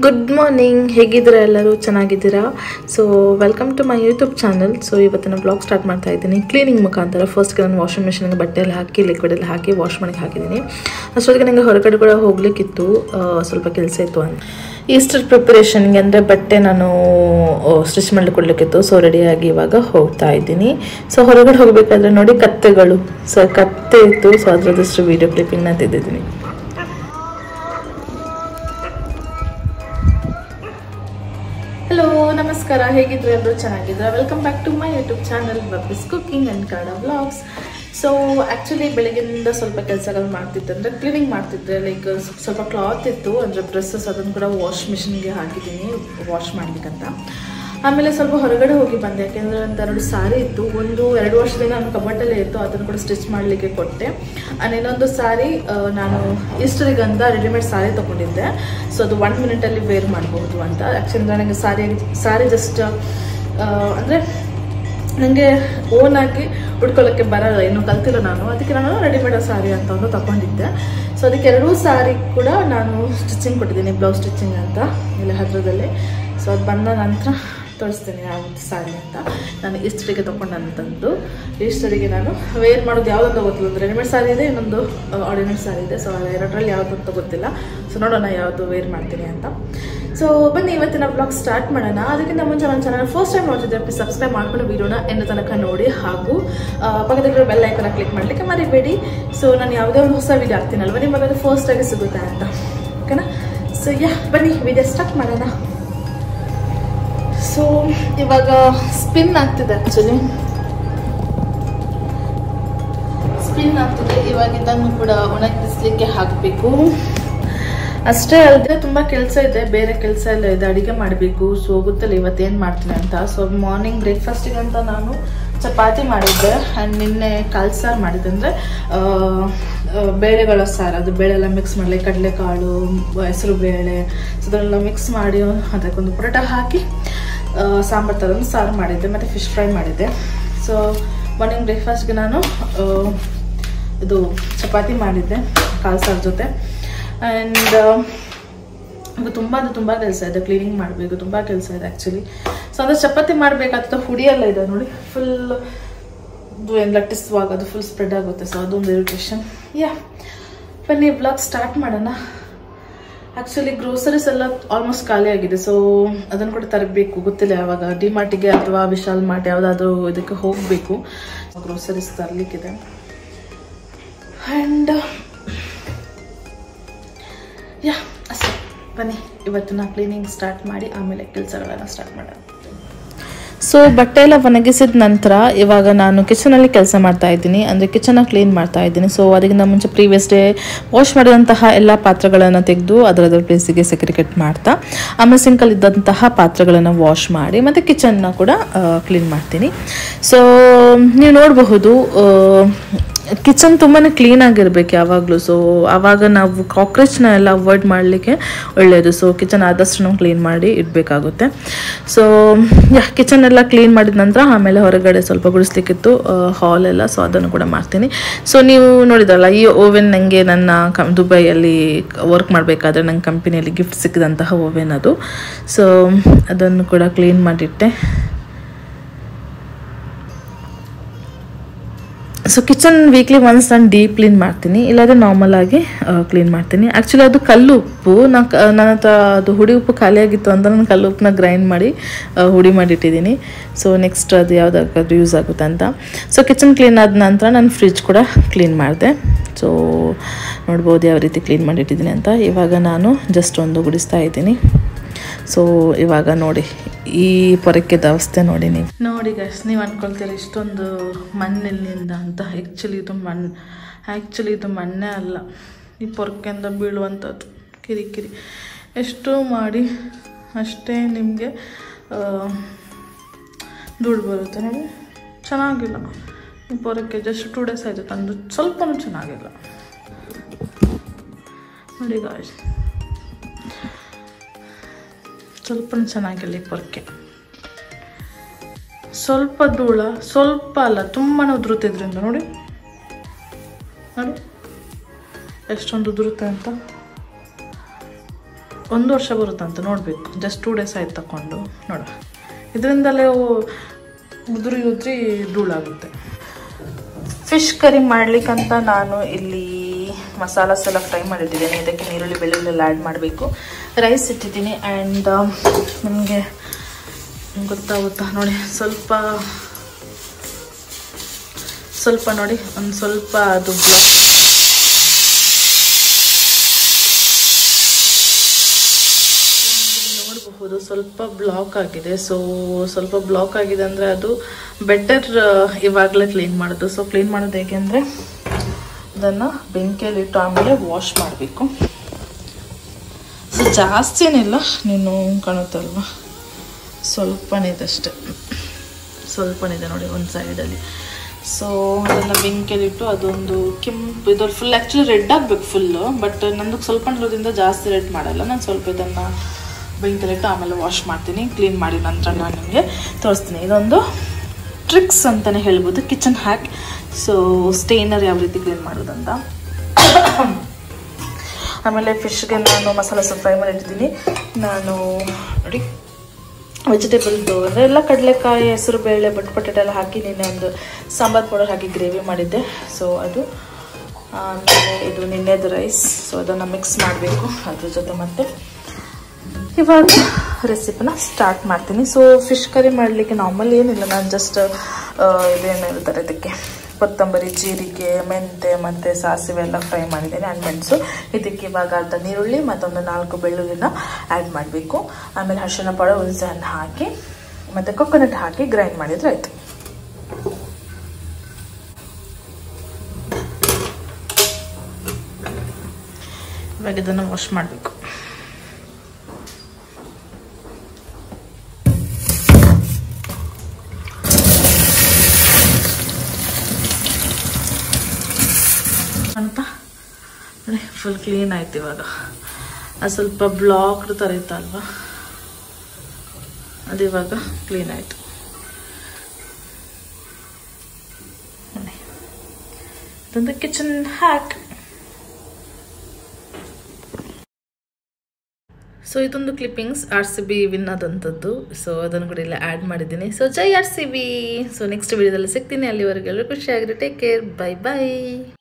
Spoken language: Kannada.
ಗುಡ್ ಮಾರ್ನಿಂಗ್ ಹೇಗಿದ್ದೀರಾ ಎಲ್ಲರೂ ಚೆನ್ನಾಗಿದ್ದೀರಾ so welcome to my YouTube channel so ಇವತ್ತಿನ ಬ್ಲಾಗ್ ಸ್ಟಾರ್ಟ್ ಮಾಡ್ತಾ ಇದ್ದೀನಿ ಕ್ಲೀನಿಂಗ್ ಮುಖಾಂತರ ಫಸ್ಟ್ಗೆ ನಾನು ವಾಷಿಂಗ್ ಮಿಷಿನ್ಗೆ ಬಟ್ಟೆಯಲ್ಲಿ ಹಾಕಿ ಲಿಕ್ವಿಡ್ ಎಲ್ಲ ಹಾಕಿ ವಾಶ್ ಮಾಡಿ ಹಾಕಿದ್ದೀನಿ ಅಷ್ಟೊತ್ತಿಗೆ ನನಗೆ ಹೊರಗಡೆ ಕೂಡ ಹೋಗ್ಲಿಕ್ಕಿತ್ತು ಆ, ಸ್ವಲ್ಪ ಕೆಲಸ ಇತ್ತು ಅಂತ ಈಸ್ಟರ್ ಪ್ರಿಪರೇಷನ್ಗೆ ಅಂದರೆ ಬಟ್ಟೆ ನಾನು ಸ್ಟಿಚ್ ಮಾಡಲಿಕ್ಕೆ ಕೊಡಲಿಕ್ಕಿತ್ತು ಸೊ ರೆಡಿಯಾಗಿ ಇವಾಗ ಹೋಗ್ತಾ ಇದ್ದೀನಿ ಸೊ ಹೊರಗಡೆ ಹೋಗಬೇಕಾದ್ರೆ ನೋಡಿ ಕತ್ತೆಗಳು ಸೊ ಕತ್ತೆ ಇತ್ತು ಸೊ ಅದರದಷ್ಟು ವೀಡಿಯೋ ಕ್ಲಿಪ್ಪಿಂಗ್ನ ತೆಗೆದಿದ್ದೀನಿ ಹಲೋ ನಮಸ್ಕಾರ ಹೇಗಿದ್ರೆ ಎಲ್ಲರೂ ಚೆನ್ನಾಗಿದ್ರೆ welcome back to my YouTube channel ಬಬ್ಬಿಸ್ cooking and Kannada blogs so actually ಬೆಳಗ್ಗಿಂದ ಸ್ವಲ್ಪ ಕೆಲಸಗಳು ಮಾಡ್ತಿದ್ದೆ ಅಂದರೆ ಕ್ಲೀನಿಂಗ್ ಮಾಡ್ತಿದ್ದೆ ಲೈಕ್ ಸ್ವಲ್ಪ ಕ್ಲಾತ್ ಇತ್ತು ಅಂದರೆ ಡ್ರೆಸ್ಸಸ್ ಅದನ್ನು ಕೂಡ ವಾಶ್ ಮಿಷಿನ್ಗೆ ಹಾಕಿದ್ದೀನಿ ವಾಶ್ ಮಾಡಲಿಕ್ಕಂತ ಆಮೇಲೆ ಸ್ವಲ್ಪ ಹೊರಗಡೆ ಹೋಗಿ ಬಂದೆ ಯಾಕೆಂದರೆ ಒಂದು ಎರಡು ಸಾರಿ ಇತ್ತು ಒಂದು ಎರಡು ವರ್ಷದಿಂದ ನಾನು ಕಬಟ್ಟಲ್ಲೇ ಇತ್ತು ಅದನ್ನು ಕೂಡ ಸ್ಟಿಚ್ ಮಾಡಲಿಕ್ಕೆ ಕೊಟ್ಟೆ ಆ್ಯಂಡ್ ಇನ್ನೊಂದು ಸಾರಿ ಆ, ನಾನು ಈಸ್ಟರಿಗಂತ ರೆಡಿಮೇಡ್ ಸಾರಿ ತೊಗೊಂಡಿದ್ದೆ ಸೊ ಅದು ಒನ್ ಮಿನಿಟಲ್ಲಿ ವೇರ್ ಮಾಡಬಹುದು ಅಂತ ಆ್ಯಕ್ಚುಲಿ ನನಗೆ ಸಾರಿ ಸಾರಿ ಜಸ್ಟ್ ಅಂದರೆ ನನಗೆ ಓನ್ ಆಗಿ ಉಡ್ಕೊಳ್ಳೋಕ್ಕೆ ಬರಲ್ಲ ಇನ್ನೂ ಕಲ್ತಿಲ್ಲ ನಾನು ಅದಕ್ಕೆ ನಾನು ರೆಡಿಮೇಡ್ ಸಾರಿ ಅಂತ ಒಂದು ತಗೊಂಡಿದ್ದೆ ಸೊ ಅದಕ್ಕೆ ಎರಡೂ ಸಾರಿ ಕೂಡ ನಾನು ಸ್ಟಿಚಿಂಗ್ ಕೊಟ್ಟಿದ್ದೀನಿ ಬ್ಲೌಸ್ ಸ್ಟಿಚಿಂಗ್ ಅಂತ ಇಲ್ಲಿ ಹತ್ರದಲ್ಲಿ ಸೊ ಅದು ಬಂದ ನಂತರ ತೋರಿಸ್ತೀನಿ ಯಾವ ಸಾರಿ ಅಂತ ನಾನು ಇಷ್ಟರಿಗೆ ತೊಗೊಂಡಂಥದ್ದು ಇಷ್ಟರಿಗೆ ನಾನು ವೇರ್ ಮಾಡೋದು ಯಾವುದಂತ ಗೊತ್ತಿಲ್ಲ ಒಂದು ರೆಡಿಮೇಡ್ ಸಾರಿ ಇದೆ ಇನ್ನೊಂದು ಆರ್ಡಿನೇಟ್ ಸಾರಿ ಇದೆ ಸೊ ಎರಡರಲ್ಲಿ ಯಾವುದು ಅಂತ ಗೊತ್ತಿಲ್ಲ ಸೊ ನೋಡೋಣ ಯಾವುದು ವೇರ್ ಮಾಡ್ತೀನಿ ಅಂತ ಸೊ ಬನ್ನಿ ಇವತ್ತಿನ ಬ್ಲಾಗ್ ಸ್ಟಾರ್ಟ್ ಮಾಡೋಣ ಅದಕ್ಕಿಂತ ಮುಂಚೆ ನನ್ನ ಚಾನಲ್ ಫಸ್ಟ್ ಟೈಮ್ ನೋಡ್ತಿದ್ದೆ ಪ್ಲೀಸ್ ಸಬ್ಸ್ಕ್ರೈಬ್ ಮಾಡ್ಕೊಂಡು ವಿಡಿಯೋನ ಎನ್ನು ತನಕ ನೋಡಿ ಹಾಗೂ ಆ, ಪಕ್ಕದಲ್ಲಿರೋ ಬೆಲ್ ಐಕನ ಕ್ಲಿಕ್ ಮಾಡಲಿಕ್ಕೆ ಮರಿಬೇಡಿ ಸೊ ನಾನು ಯಾವುದೇ ಒಂದು ಹೊಸ ವಿಡಿಯೋ ಹಾಕ್ತೀನಲ್ವ ನಿಮಗೆ ಅದು ಫಸ್ಟ್ ಆಗಿ ಸಿಗುತ್ತೆ ಅಂತ ಓಕೆನಾ ಸೊ ಯಾ ಬನ್ನಿ ವಿಡಿಯೋ ಸ್ಟಾರ್ಟ್ ಮಾಡೋಣ ಸೊ ಇವಾಗ ಸ್ಪಿನ್ ಆಗ್ತಿದೆ ಆ್ಯಕ್ಚುಲಿ ಸ್ಪಿನ್ ಆಗ್ತಿದೆ ಇವಾಗ ಇದನ್ನು ಕೂಡ ಒಣಗಿಸ್ಲಿಕ್ಕೆ ಹಾಕಬೇಕು ಅಷ್ಟೇ ಅಲ್ಲದೆ ತುಂಬ ಕೆಲಸ ಇದೆ ಬೇರೆ ಕೆಲಸ ಎಲ್ಲ ಇದೆ ಅಡಿಗೆ ಮಾಡಬೇಕು ಸೊ ಗೊತ್ತಲ್ಲ ಇವತ್ತೇನು ಮಾಡ್ತೀನಿ ಅಂತ ಸೊ ಮಾರ್ನಿಂಗ್ ಬ್ರೇಕ್ಫಾಸ್ಟಿಗೆ ಅಂತ ನಾನು ಚಪಾತಿ ಮಾಡಿದ್ದೆ ಆ್ಯಂಡ್ ನಿನ್ನೆ ಕಾಳು ಸಾರು ಮಾಡಿದ್ದೆ ಅಂದರೆ ಬೇಳೆಗಳ ಸಾರು ಅದು ಬೇಳೆ ಎಲ್ಲ ಮಿಕ್ಸ್ ಮಾಡಲಿ ಕಡಲೆಕಾಳು ಹೆಸರು ಬೇಳೆ ಸೊ ಅದನ್ನೆಲ್ಲ ಮಿಕ್ಸ್ ಮಾಡಿ ಅದಕ್ಕೊಂದು ಪರೋಟ ಹಾಕಿ ಆ, ಸಾಂಬಾರು ಥರ ಸಾರು ಮಾಡಿದ್ದೆ ಮತ್ತು ಫಿಶ್ ಫ್ರೈ ಮಾಡಿದ್ದೆ ಸೊ ಮಾರ್ನಿಂಗ್ ಬ್ರೇಕ್ಫಾಸ್ಟ್ಗೆ ನಾನು ಆ, ಇದು ಚಪಾತಿ ಮಾಡಿದ್ದೆ ಕಾಳು ಸಾರು ಜೊತೆ ಆ್ಯಂಡ್ ಇವಾಗ ತುಂಬ ಅದು ತುಂಬ ಕೆಲಸ ಇದೆ ಕ್ಲೀನಿಂಗ್ ಮಾಡಬೇಕು ತುಂಬ ಕೆಲಸ ಇದೆ ಆ್ಯಕ್ಚುಲಿ ಸೊ ಅಂದರೆ ಚಪಾತಿ ಮಾಡಬೇಕಾಗ್ತದೆ ಹುಡಿ ಎಲ್ಲ ಇದೆ ನೋಡಿ ಫುಲ್ ಇದು ಏನು ಲಟ್ಟಿಸುವಾಗ ಅದು ಫುಲ್ ಸ್ಪ್ರೆಡ್ ಆಗುತ್ತೆ ಸೊ ಅದೊಂದು ಇರಿಟೇಷನ್ ಯಾ ಬನ್ನಿ ಬ್ಲಾಗ್ ಸ್ಟಾರ್ಟ್ ಮಾಡೋಣ ಆ್ಯಕ್ಚುಲಿ ಗ್ರೋಸರೀಸ್ ಎಲ್ಲ ಆಲ್ಮೋಸ್ಟ್ ಖಾಲಿ ಆಗಿದೆ ಸೊ ಅದನ್ನು ಕೂಡ ತರಬೇಕು ಗೊತ್ತಿಲ್ಲ ಯಾವಾಗ ಡಿಮಾರ್ಟಿಗೆ ಅಥವಾ ವಿಶಾಲ್ ಮಾರ್ಟ್ ಯಾವುದಾದ್ರೂ ಇದಕ್ಕೆ ಹೋಗಬೇಕು ಗ್ರೋಸರೀಸ್ ತರಲಿಕ್ಕಿದೆ ಆ್ಯಂಡ್ ಯಾ ಅಷ್ಟೇ ಬನ್ನಿ ಇವತ್ತಿನ ಕ್ಲೀನಿಂಗ್ ಸ್ಟಾರ್ಟ್ ಮಾಡಿ ಆಮೇಲೆ ಕೆಲಸಗಳನ್ನು ಸ್ಟಾರ್ಟ್ ಮಾಡೋಣ ಸೊ ಬಟ್ಟೆ ಎಲ್ಲ ಒಣಗಿಸಿದ ನಂತರ ಇವಾಗ ನಾನು ಕಿಚನಲ್ಲಿ ಕೆಲಸ ಮಾಡ್ತಾ ಇದ್ದೀನಿ ಅಂದರೆ ಕಿಚನ್ನ ಕ್ಲೀನ್ ಮಾಡ್ತಾ ಇದ್ದೀನಿ ಸೊ ಅದಕ್ಕಿಂತ ಮುಂಚೆ ಪ್ರೀವಿಯಸ್ ಡೇ ವಾಶ್ ಮಾಡಿದಂತಹ ಎಲ್ಲ ಪಾತ್ರೆಗಳನ್ನು ತೆಗೆದು ಅದರದ್ರ ಪ್ಲೇಸಿಗೆ ಸೆಕ್ರಿಕೇಟ್ ಮಾಡ್ತಾ ಆಮೇಲೆ ಸಿಂಕಲ್ಲಿ ಇದ್ದಂತಹ ಪಾತ್ರೆಗಳನ್ನು ವಾಶ್ ಮಾಡಿ ಮತ್ತು ಕಿಚನ್ನ ಕೂಡ ಕ್ಲೀನ್ ಮಾಡ್ತೀನಿ ಸೊ ನೀವು ನೋಡಬಹುದು ಕಿಚನ್ ತುಂಬಾ ಕ್ಲೀನ್ ಆಗಿರ್ಬೇಕು ಯಾವಾಗಲೂ ಸೊ ಆವಾಗ ನಾವು ಕಾಕ್ರೋಚ್ನ ಎಲ್ಲ ಅವಾಯ್ಡ್ ಮಾಡಲಿಕ್ಕೆ ಒಳ್ಳೆಯದು ಸೊ ಕಿಚನ್ ಆದಷ್ಟು ನಾವು ಕ್ಲೀನ್ ಮಾಡಿ ಇಡಬೇಕಾಗುತ್ತೆ ಸೊ ಯಾ ಕಿಚನ್ ಎಲ್ಲ ಕ್ಲೀನ್ ಮಾಡಿದ ನಂತರ ಆಮೇಲೆ ಹೊರಗಡೆ ಸ್ವಲ್ಪ ಗುಡಿಸ್ಲಿಕ್ಕಿತ್ತು ಹಾಲ್ ಎಲ್ಲ ಸೊ ಅದನ್ನು ಕೂಡ ಮಾಡ್ತೀನಿ ಸೊ ನೀವು ನೋಡಿದ್ರಲ್ಲ ಈ ಓವೆನ್ ನನಗೆ ನನ್ನ ಕಂ ದುಬೈಯಲ್ಲಿ ವರ್ಕ್ ಮಾಡಬೇಕಾದ್ರೆ ನನ್ನ ಕಂಪನಿಯಲ್ಲಿ ಗಿಫ್ಟ್ ಸಿಕ್ಕಿದಂತಹ ಓವೆನ್ ಅದು ಸೊ ಅದನ್ನು ಕೂಡ ಕ್ಲೀನ್ ಮಾಡಿಟ್ಟೆ ಸೊ ಕಿಚನ್ ವೀಕ್ಲಿ ಒನ್ಸ್ ನಾನು ಡೀಪ್ ಕ್ಲೀನ್ ಮಾಡ್ತೀನಿ ಇಲ್ಲಾಂದರೆ ನಾರ್ಮಲ್ ಆಗಿ ಕ್ಲೀನ್ ಮಾಡ್ತೀನಿ ಆ್ಯಕ್ಚುಲಿ ಅದು ಕಲ್ಲು ಉಪ್ಪು ನಾ ಕ- ನನ್ನ ಹತ್ರ ಅದು ಹುಡಿ ಉಪ್ಪು ಖಾಲಿಯಾಗಿತ್ತು ಅಂತ ನಾನು ಕಲ್ಲು ಉಪ್ಪನ್ನ ಗ್ರೈಂಡ್ ಮಾಡಿ ಆ, ಹುಡಿ ಮಾಡಿಟ್ಟಿದ್ದೀನಿ ಸೊ ನೆಕ್ಸ್ಟ್ ಅದು ಯಾವುದಾದ್ರು ಯೂಸ್ ಆಗುತ್ತೆ ಅಂತ ಸೊ ಕಿಚನ್ ಕ್ಲೀನ್ ಆದ ನಂತರ ನಾನು ಫ್ರಿಜ್ ಕೂಡ ಕ್ಲೀನ್ ಮಾಡಿದೆ ಸೊ ನೋಡ್ಬೋದು ಯಾವ ರೀತಿ ಕ್ಲೀನ್ ಮಾಡಿಟ್ಟಿದ್ದೀನಿ ಅಂತ ಇವಾಗ ನಾನು ಜಸ್ಟ್ ಒಂದು ಗುಡಿಸ್ತಾ ಇದ್ದೀನಿ ಸೊ ಇವಾಗ ನೋಡಿ ಈ ಪೊರಕೆದ ಅವಸ್ಥೆ ನೋಡಿ ನೀವು ನೋಡಿ ಗಸ್ ನೀವು ಅನ್ಕೊಳ್ತೀರಿ ಇಷ್ಟೊಂದು ಮಣ್ಣಿನಿಂದ ಅಂತ ಆ್ಯಕ್ಚುಲಿ ಇದು ಮಣ್ಣು ಆ್ಯಕ್ಚುಲಿ ಇದು ಮಣ್ಣೇ ಅಲ್ಲ ಈ ಪೊರಕೆಯಿಂದ ಬೀಳುವಂಥದ್ದು ಕಿರಿಕಿರಿ ಎಷ್ಟು ಮಾಡಿ ಅಷ್ಟೇ ನಿಮಗೆ ದುಡ್ಡು ಬರುತ್ತೆ ನೋಡಿ ಚೆನ್ನಾಗಿಲ್ಲ ಈ ಪೊರಕೆ ಜಸ್ಟ್ ಟೂ ಡೇಸ್ ಆಯಿತು ತಂದು ಸ್ವಲ್ಪನೂ ಚೆನ್ನಾಗಿಲ್ಲ ನೋಡಿ ಗಾಯ್ಸ್ ಸ್ವಲ್ಪ ಚೆನ್ನಾಗಿಲ್ಲ ಈ ಪೊರಕೆ ಸ್ವಲ್ಪ ಧೂಳ ಸ್ವಲ್ಪ ಅಲ್ಲ ತುಂಬಾ ಉದುರುತ್ತಿದ್ರಿಂದ ನೋಡಿ ನೋಡಿ ಎಷ್ಟೊಂದು ಉದುರುತ್ತೆ ಅಂತ ಒಂದು ವರ್ಷ ಬರುತ್ತಂತ ನೋಡಬೇಕು ಜಸ್ಟ್ ಟೂ ಡೇಸ್ ಆಯ್ತು ತಗೊಂಡು ನೋಡ ಇದರಿಂದಲೇ ಅವು ಉದುರಿ ಉದುರಿ ಧೂಳಾಗುತ್ತೆ ಫಿಶ್ ಕರಿ ಮಾಡ್ಲಿಕ್ಕಂತ ನಾನು ಇಲ್ಲಿ ಮಸಾಲಾಸ್ ಎಲ್ಲ ಫ್ರೈ ಮಾಡಿಟ್ಟಿದ್ದೀನಿ ಇದಕ್ಕೆ ನೀರುಳ್ಳಿ ಬೆಳ್ಳುಳ್ಳಿ ಆ್ಯಡ್ ಮಾಡಬೇಕು ರೈಸ್ ಇಟ್ಟಿದ್ದೀನಿ ಆ್ಯಂಡ್ ನಿಮಗೆ ಗೊತ್ತಾಗುತ್ತಾ ನೋಡಿ ಸ್ವಲ್ಪ ಸ್ವಲ್ಪ ನೋಡಿ ಒಂದು ಸ್ವಲ್ಪ ಅದು ನೋಡಬಹುದು ಸ್ವಲ್ಪ ಬ್ಲಾಕ್ ಆಗಿದೆ ಸೊ ಸ್ವಲ್ಪ ಬ್ಲಾಕ್ ಆಗಿದೆ ಅಂದರೆ ಅದು ಬೆಟರ್ ಇವಾಗಲೇ ಕ್ಲೀನ್ ಮಾಡೋದು ಸೊ ಕ್ಲೀನ್ ಮಾಡೋದು ಹೇಗೆ ಅಂದರೆ ಅದನ್ನು ಬೆಂಕಿಯಲ್ಲಿ ಇಟ್ಟು ಆಮೇಲೆ ವಾಶ್ ಮಾಡಬೇಕು ಸೊ ಜಾಸ್ತಿ ಏನಿಲ್ಲ ನೀನು ಕಾಣುತ್ತಲ್ವ ಸ್ವಲ್ಪನೇ ಇದಷ್ಟೆ ಸ್ವಲ್ಪನಿದೆ ನೋಡಿ ಒಂದು ಸೈಡಲ್ಲಿ ಸೊ ಅದನ್ನು ಬೆಂಕಿಯಲ್ಲಿಟ್ಟು ಅದೊಂದು ಕೆಂಪು ಇದು ಫುಲ್ ಆ್ಯಕ್ಚುಲಿ ರೆಡ್ ಆಗಬೇಕು ಫುಲ್ಲು ಬಟ್ ನಂದು ಸ್ವಲ್ಪ ಇರೋದ್ರಿಂದ ಜಾಸ್ತಿ ರೆಡ್ ಮಾಡಲ್ಲ ನಾನು ಸ್ವಲ್ಪ ಇದನ್ನು ಬೆಂಕಿಯಲ್ಲಿಟ್ಟು ಆಮೇಲೆ ವಾಶ್ ಮಾಡ್ತೀನಿ ಕ್ಲೀನ್ ಮಾಡಿ ನಂತರ ನಾನು ನಿಮಗೆ ತೋರಿಸ್ತೀನಿ ಇದೊಂದು ಟ್ರಿಕ್ಸ್ ಅಂತಲೇ ಹೇಳ್ಬೋದು ಕಿಚನ್ ಹ್ಯಾಕ್ ಸೊ ಸ್ಟೇನರ್ ಯಾವ ರೀತಿ ಕ್ಲೀನ್ ಮಾಡೋದಂತ ಆಮೇಲೆ ಫಿಶ್ಗೆ ನಾನು ಮಸಾಲೆ ಸ್ವಲ್ಪ ಫ್ರೈ ಮಾಡಿಟ್ಟಿದ್ದೀನಿ ನಾನು ನೋಡಿ ವೆಜಿಟೇಬಲ್ದು ಅಂದರೆ ಎಲ್ಲ ಕಡಲೆಕಾಯಿ ಹೆಸರು ಬೇಳೆ ಬಟ್ ಪೊಟೆಟೊ ಎಲ್ಲ ಹಾಕಿ ನಿನ್ನೆ ಒಂದು ಸಾಂಬಾರು ಪೌಡರ್ ಹಾಕಿ ಗ್ರೇವಿ ಮಾಡಿದ್ದೆ ಸೊ ಅದು ಆಮೇಲೆ ಇದು ನಿನ್ನೆದು ರೈಸ್ ಸೊ ಅದನ್ನು ಮಿಕ್ಸ್ ಮಾಡಬೇಕು ಅದ್ರ ಜೊತೆ ಮತ್ತೆ ಇವಾಗ ರೆಸಿಪಿನ ಸ್ಟಾರ್ಟ್ ಮಾಡ್ತೀನಿ ಸೊ ಫಿಶ್ ಕರಿ ಮಾಡಲಿಕ್ಕೆ ನಾರ್ಮಲ್ ಏನಿಲ್ಲ ನಾನು ಜಸ್ಟ್ ಇದೇನು ಹೇಳ್ತಾರೆ ಇದಕ್ಕೆ ಕೊತ್ತಂಬರಿ ಜೀರಿಗೆ ಮೆಂತೆ ಮತ್ತು ಸಾಸಿವೆ ಎಲ್ಲ ಫ್ರೈ ಮಾಡಿದ್ದೇನೆ ಆ್ಯಂಡ್ ಮೆಣಸು ಇದಕ್ಕೆ ಇವಾಗ ಅರ್ಧ ನೀರುಳ್ಳಿ ಮತ್ತೊಂದು ನಾಲ್ಕು ಬೆಳ್ಳುಳ್ಳಿನ ಆ್ಯಡ್ ಮಾಡಬೇಕು ಆಮೇಲೆ ಅರಿಶಿನ ಪೌಡರ್ ಹುಣಸೆ ಹಣ್ಣು ಹಾಕಿ ಮತ್ತು ಕೊಕೊನಟ್ ಹಾಕಿ ಗ್ರೈಂಡ್ ಮಾಡಿದರೆ ಆಯಿತು ಇವಾಗ ಇದನ್ನು ವಾಶ್ ಮಾಡಬೇಕು ಅಂತ ನೋಡಿ ಫುಲ್ ಕ್ಲೀನ್ ಆಯ್ತು ಇವಾಗ ಅದು ಸ್ವಲ್ಪ ಬ್ಲಾಕ್ಡ್ ಥರ ಇತ್ತಲ್ವ ಅದು ಇವಾಗ ಕ್ಲೀನ್ ಆಯಿತು ನೋಡಿ ಇದೊಂದು ಕಿಚನ್ ಹ್ಯಾಕ್ ಸೊ ಇದೊಂದು clippings R C B win ಆದಂಥದ್ದು ಸೊ ಅದನ್ನು ಕೂಡ ಇಲ್ಲ ಆ್ಯಡ್ ಮಾಡಿದ್ದೀನಿ ಸೊ ಜೈ R C B so next ವಿಡಿಯೋದಲ್ಲಿ ಸಿಗ್ತೀನಿ ಅಲ್ಲಿವರೆಗೆ ಎಲ್ಲರೂ ಖುಷಿಯಾಗಿರಿ ಟೇಕ್ ಕೇರ್ ಬೈ ಬೈ